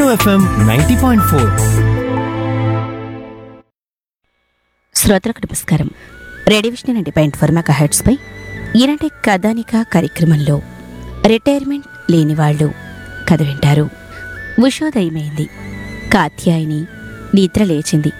FM ninety point four శ్రోతలకు నమస్కారం radio vision అండి పాయింట్ ఫోర్ మెగా హెడ్స్ పై ఈనాటి కథానిక కార్యక్రమంలో రిటైర్మెంట్ లేని వాళ్ళు కథ వింటారు ఉషోదయమైంది కాత్యాయని నిద్ర లేచింది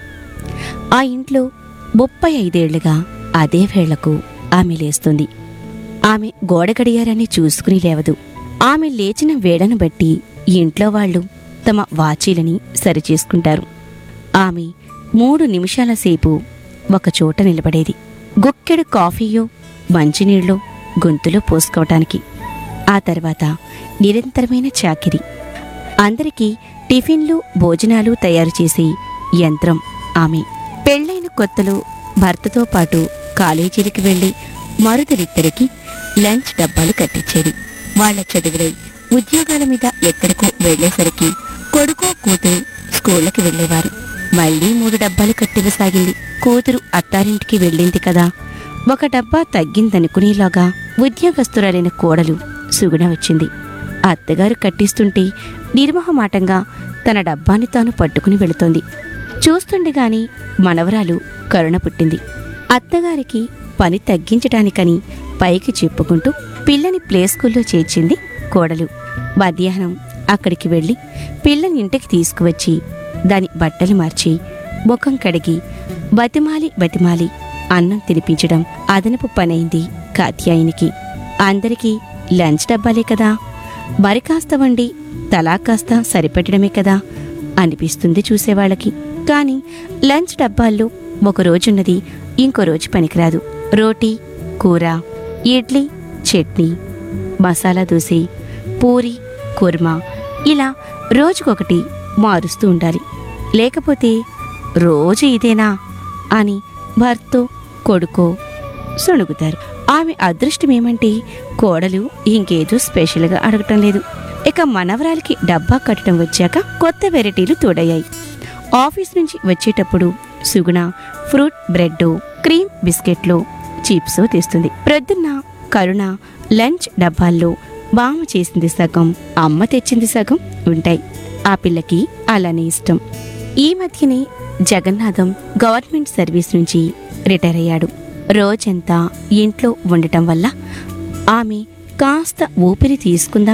ఆ ఇంట్లో ముప్పై ఐదేళ్లుగా అదే వేళకు ఆమె లేస్తుంది ఆమె గోడ గడియారాన్ని చూసుకుని లేవదు ఆమె లేచిన వేళను బట్టి ఇంట్లో వాళ్ళు తమ వాచీలని సరిచేసుకుంటారు ఆమె మూడు నిమిషాల సేపు ఒకచోట నిలబడేది గుక్కెడు కాఫీయో మంచినీళ్ళు గొంతులో పోసుకోవటానికి ఆ తర్వాత నిరంతరమైన చాకిరి అందరికీ టిఫిన్లు భోజనాలు తయారు చేసే యంత్రం ఆమె పెళ్ళైన కొత్తలో భర్తతో పాటు కాలేజీలకు వెళ్లి మరుదరిద్దరికి లంచ్ డబ్బాలు కట్టించేది వాళ్ళ చదువులై ఉద్యోగాల మీద ఎక్కడికో వెళ్లేసరికి కొడుకో కూతురు స్కూళ్ళకి వెళ్లేవారు మళ్ళీ మూడు డబ్బాలు కట్టివసాగింది కూతురు అత్తారింటికి వెళ్ళింది కదా ఒక డబ్బా తగ్గిందనుకునేలాగా ఉద్యోగస్తురాలైన కోడలు సుగుణ వచ్చింది అత్తగారు కట్టిస్తుంటే నిర్మోహమాటంగా తన డబ్బాని తాను పట్టుకుని వెళుతోంది చూస్తుండగాని మనవరాలు కరుణ పుట్టింది అత్తగారికి పని తగ్గించటానికని పైకి చెప్పుకుంటూ పిల్లని ప్లే స్కూల్లో చేర్చింది కోడలు మధ్యాహ్నం అక్కడికి వెళ్ళి పిల్లని ఇంటికి తీసుకువచ్చి దాని బట్టలు మార్చి ముఖం కడిగి బతిమాలి బతిమాలి అన్నం తినిపించడం అదనపు పనైంది కాత్యాయనికి అందరికీ లంచ్ డబ్బాలే కదా మరి కాస్త వండి తలా కాస్త సరిపెట్టడమే కదా అనిపిస్తుంది చూసేవాళ్ళకి కానీ లంచ్ డబ్బాల్లో ఒక రోజున్నది ఇంకో రోజు పనికిరాదు రోటీ కూర ఇడ్లీ చట్నీ మసాలా దోశ పూరి కుర్మా ఇలా రోజుకొకటి మారుస్తూ ఉండాలి లేకపోతే రోజు ఇదేనా అని భర్తో కొడుకో సొణుగుతారు ఆమె అదృష్టం ఏమంటే కోడలు ఇంకేదో స్పెషల్గా అడగటం లేదు ఇక మనవరాలికి డబ్బా కట్టడం వచ్చాక కొత్త వెరైటీలు తోడయ్యాయి ఆఫీస్ నుంచి వచ్చేటప్పుడు సుగుణ ఫ్రూట్ బ్రెడ్ క్రీమ్ బిస్కెట్లు చిప్స్ తెస్తుంది ప్రొద్దున్న కరుణ లంచ్ డబ్బాల్లో బామ చేసింది సగం అమ్మ తెచ్చింది సగం ఉంటాయి ఆ పిల్లకి అలానే ఇష్టం ఈ మధ్యనే జగన్నాథం గవర్నమెంట్ సర్వీస్ నుంచి రిటైర్ అయ్యాడు రోజంతా ఇంట్లో ఉండటం వల్ల ఆమె కాస్త ఊపిరి తీసుకుందాం